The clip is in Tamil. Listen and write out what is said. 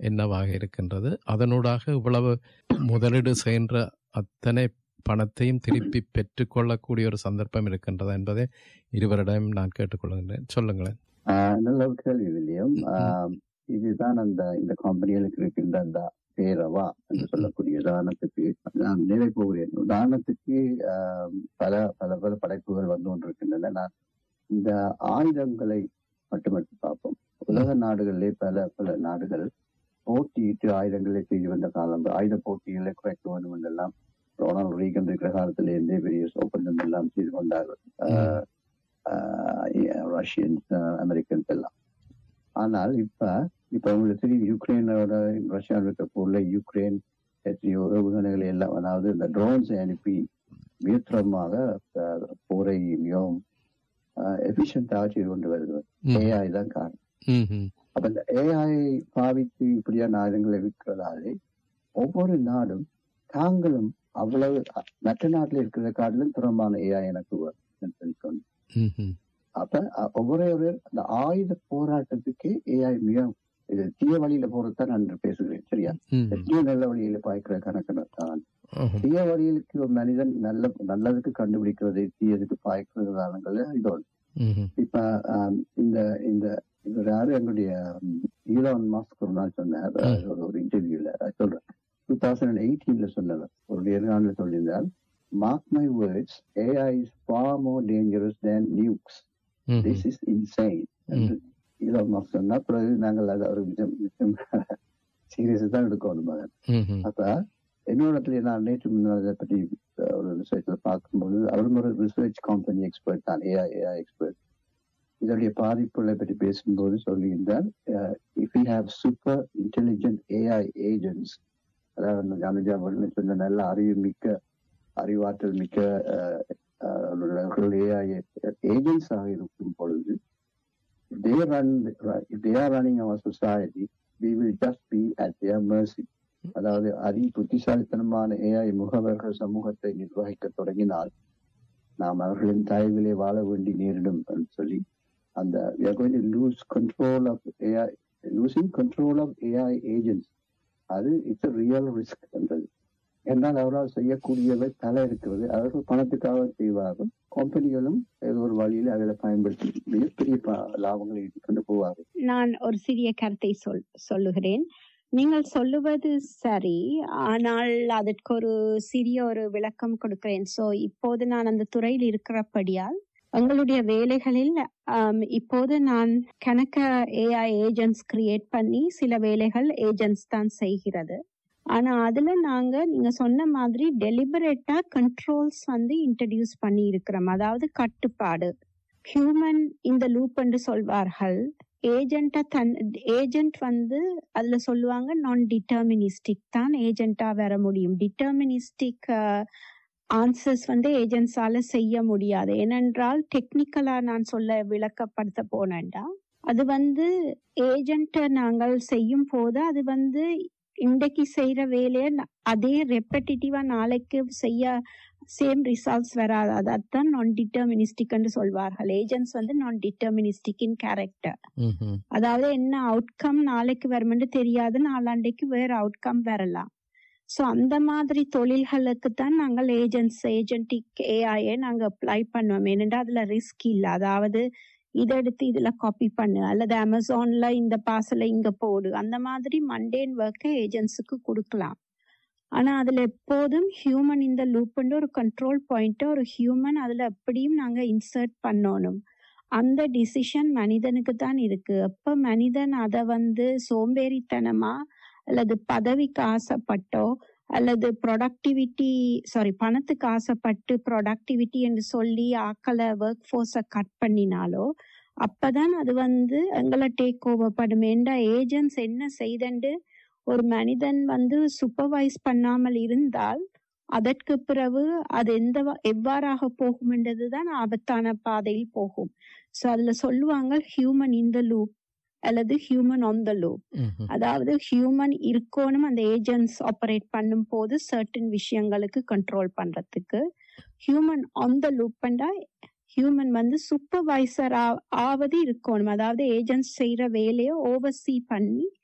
என்னவாக இருக்கின்றது அதனூடாக இவ்வளவு முதலீடு செய்கின்ற அத்தனை பணத்தையும் திருப்பி பெற்றுக்கொள்ளக்கூடிய ஒரு சந்தர்ப்பம் இருக்கின்றதா என்பதை இருவரிடம் நான் கேட்டுக்கொள்கின்றேன் சொல்லுங்களேன் ஆஹ் நல்ல ஒரு கேள்வி வில்லியம் ஆஹ் இதுதான் அந்த இந்த கம்பெனிகளுக்கு இருக்கின்ற அந்த பேரவா என்று சொல்லக்கூடிய உதாரணத்துக்கு நான் நிலை போகிறேன் உதாரணத்துக்கு ஆஹ் பல பல பல படைப்புகள் வந்து கொண்டிருக்கின்றன நான் இந்த ஆயுதங்களை மட்டுமட்டு பார்ப்போம் உலக நாடுகளிலே பல பல நாடுகள் போட்டியிட்டு ஆயுதங்களை செய்து வந்த காலம் ஆயுத போட்டிகளை குறைக்க வேண்டும் என்றெல்லாம் ரொனால்ட் ரீகன் இருக்கிற காலத்திலிருந்தே பெரிய ஒப்பந்தம் எல்லாம் செய்து கொண்டார்கள் ஆஹ் ஆஹ் ரஷ்யன்ஸ் அமெரிக்கன்ஸ் எல்லாம் ஆனால் இப்ப இப்ப உங்களுக்கு தெரியும் யுக்ரைனோட ரஷ்யா இருக்க போர்ல யுக்ரைன் எத்தனையோ ஏவுகணைகளை எல்லாம் அதாவது இந்த ட்ரோன்ஸை அனுப்பி மிகத்திரமாக அஹ், போரை மிகவும் எஃபிஷியன்டாக செய்து கொண்டு வருது ம், ஏஐ தான் காரணம் ம், ம், அப்ப இந்த ஏஐ பாவித்து இப்படியான ஆயுதங்களை விற்கிறதாலே ஒவ்வொரு நாடும் தாங்களும் அவ்வளவு அ- மற்ற நாட்டில் இருக்கிற காட்டிலும் திறமான ஏஐ எனக்கு வரும்னு சொல்லி சொன்னேன். ம், ம், அப்ப அ, ஒவ்வொரு ஒரு அந்த ஆயுத போராட்டத்துக்கு ஏஐ மிக இது தீய வழியில போறதுதான் நான் பேசுகிறேன் சரியா ம், ம். எத்தனையோ நல்ல வழியில பாய்க்கிற கணக்கு தான் ஆஹா. தீய வழியிலுக்கு ஒரு மனிதன் நல்ல நல்லதுக்கு கண்டுபிடிக்கிறது தீயதுக்கு பாய்க்கிறதானங்கள் இது ஒன்று. ம், ம். இப்ப ஆம், இந்த இந்த இவர் யாரு எங்களுடைய ஈலான் மாஸ்க் ஒரு நாள் சொன்னார் ம். ஒரு- ஒரு இன்டர்வியூல சொல்றேன் டூ தௌசண்ட் எயிட்டீன்ல சொன்னவர் ஒரு நேர்காணல சொல்லியிருந்தால் mark my words AI is far more dangerous than nukes hmm, this is insane என்று ஈலான் மாஸ்க் சொன்னா பிறகு நாங்கள் அதை ஒரு விஷயம் சீரியஸ் தான் எடுக்கணும் மகன் ம், ம். அப்ப என்னோடத்துல நான் நேற்று முன்னாள் இதை பற்றி அஹ், ஒரு ரிசர்ச்ல பார்க்கும்போது அவரும் ஒரு ரிசர்ச் கம்பெனி எக்ஸ்பர்ட் தான் ஏஐ ஏஐ எக்ஸ்பர்ட் இதனுடைய பாதிப்புகளை பற்றி பேசும்போது சொல்லியிருந்தால் if you have super intelligent AI agents அதாவது அனுஜா வல்ல சொன்ன நல்ல அறிவு மிக்க அறிவாற்றல் மிக்க ஏஐ ஏஜென்ட்ஸ் ஆக இருக்கும் பொழுது they run if they are running our society we will just be at their mercy அதாவது அதி புத்திசாலித்தனமான ஏஐ முகவர்கள் சமூகத்தை நிர்வகிக்க தொடங்கினால் நாம் அவர்களின் தயவிலே வாழ வேண்டி நேரிடும் என்று சொல்லி அந்த we are going to lose control of AI losing control of AI agents அது இட்ஸ் a ரியல் ரிஸ்க் என்றது என்னால் அவரால் செய்யக்கூடியவை பல இருக்கிறது அவர்கள் பணத்துக்காக செய்வார்கள் கம்பெனிகளும் ஏதோ ஒரு வழியில் அதில் பயன்படுத்தி மிகப்பெரிய ப- லாபங்களை ஈட்டிக் கொண்டு போவார்கள் நான் ஒரு சிறிய கருத்தை சொல் சொல்லுகிறேன் நீங்கள் சொல்லுவது சரி ஆனால் அதற்கு ஒரு சிறிய ஒரு விளக்கம் கொடுக்கிறேன் சோ இப்போது நான் அந்த துறையில் இருக்கிறபடியால் எங்களுடைய வேலைகளில் ஆம், இப்போது நான் கணக்க ஏஐ ஏஜென்ட்ஸ் கிரியேட் பண்ணி சில வேலைகள் ஏஜென்ட்ஸ் தான் செய்கிறது ஆனா அதுல நாங்க நீங்க சொன்ன மாதிரி டெலிபரேட்டா கண்ட்ரோல்ஸ் வந்து இன்ட்ரடியூஸ் பண்ணி இருக்கிறோம் அதாவது கட்டுப்பாடு ஹியூமன் இந்த லூப் என்று சொல்வார்கள் ஏஜென்ட்டா தன் ஏஜென்ட் வந்து அதுல சொல்லுவாங்க நான் டிட்டர்மினிஸ்டிக் தான் ஏஜென்ட்டா வர முடியும் டிட்டர்மினிஸ்டிக் ஆன்சர்ஸ் வந்து ஏஜென்ட்ஸால செய்ய முடியாது ஏனென்றால் டெக்னிக்கலா நான் சொல்ல விளக்கப்படுத்த போனேன்டா அது வந்து ஏஜென்ட்டை நாங்கள் செய்யும் போது அது வந்து இன்றைக்கு செய்யற வேலையை ந- அதே ரெப்படிட்டிவா நாளைக்கு செய்ய சேம் ரிசல்ட்ஸ் வராது அதான் நான் டிட்டர்மினிஸ்டிக் என்று சொல்வார்கள் ஏஜென்ட்ஸ் வந்து நான் டிட்டர்மினிஸ்டிக் இன் கேரக்டர் ம், ம். அதாவது என்ன அவுட்கம் நாளைக்கு வருமென்று தெரியாது நாளாண்டைக்கு வேற அவுட்கம் வரலாம் சோ அந்த மாதிரி தொழில்களுக்கு தான் நாங்கள் ஏஜென்ட்ஸ் ஏஜென்டிக் ஏஐயை நாங்க அப்ளை பண்ணுவோம் ஏனென்றா அதுல ரிஸ்க் இல்ல அதாவது இதை எடுத்து இதுல காப்பி பண்ணு அல்லது அமேசான்ல இந்த பார்சலை இங்க போடு அந்த மாதிரி மண்டேன் ஒர்க்கை ஏஜென்ட்ஸுக்கு கொடுக்கலாம் ஆனா அதுல எப்போதும் ஹியூமன் இந்த லூப்னு ஒரு கண்ட்ரோல் பாயிண்ட் ஒரு ஹியூமன் அதுல எப்படியும் நாங்க இன்சர்ட் பண்ணணும் அந்த டிசிஷன் மனிதனுக்கு தான் இருக்கு எப்ப மனிதன் அதை வந்து சோம்பேறித்தனமா அல்லது பதவிக்கு ஆசைப்பட்டோ அல்லது ப்ரொடக்டிவிட்டி சாரி பணத்துக்கு ஆசைப்பட்டு ப்ரொடக்டிவிட்டி என்று சொல்லி ஆக்களை ஒர்க் ஃபோர்ஸை கட் பண்ணினாலோ அப்பதான் அது வந்து எங்களை டேக் ஓவர் பண்ணும் ஏண்டா ஏஜென்ட்ஸ் என்ன செய்தண்டு ஒரு மனிதன் வந்து சூப்பர்வைஸ் பண்ணாமல் இருந்தால் அதற்கு பிறகு அது எந்த வ- எவ்வாறாக போகும் என்றதுதான் ஆபத்தான பாதையில் போகும் சோ அதுல சொல்லுவாங்க ஹியூமன் இன் த லூப் அல்லது ஹியூமன் ஆன் த லூப் ம், ம். அதாவது ஹியூமன் இருக்கணும் அந்த ஏஜென்ட்ஸ் ஆபரேட் பண்ணும் போது சர்டன் விஷயங்களுக்கு கண்ட்ரோல் பண்றதுக்கு ஹியூமன் ஆன் த லூப் பண்ணா ஹியூமன் வந்து சூப்பர்வைசர் ஆவது இருக்கணும் அதாவது ஏஜென்ட்ஸ் செய்யற வேலையை ஓவர்சீ பண்ணி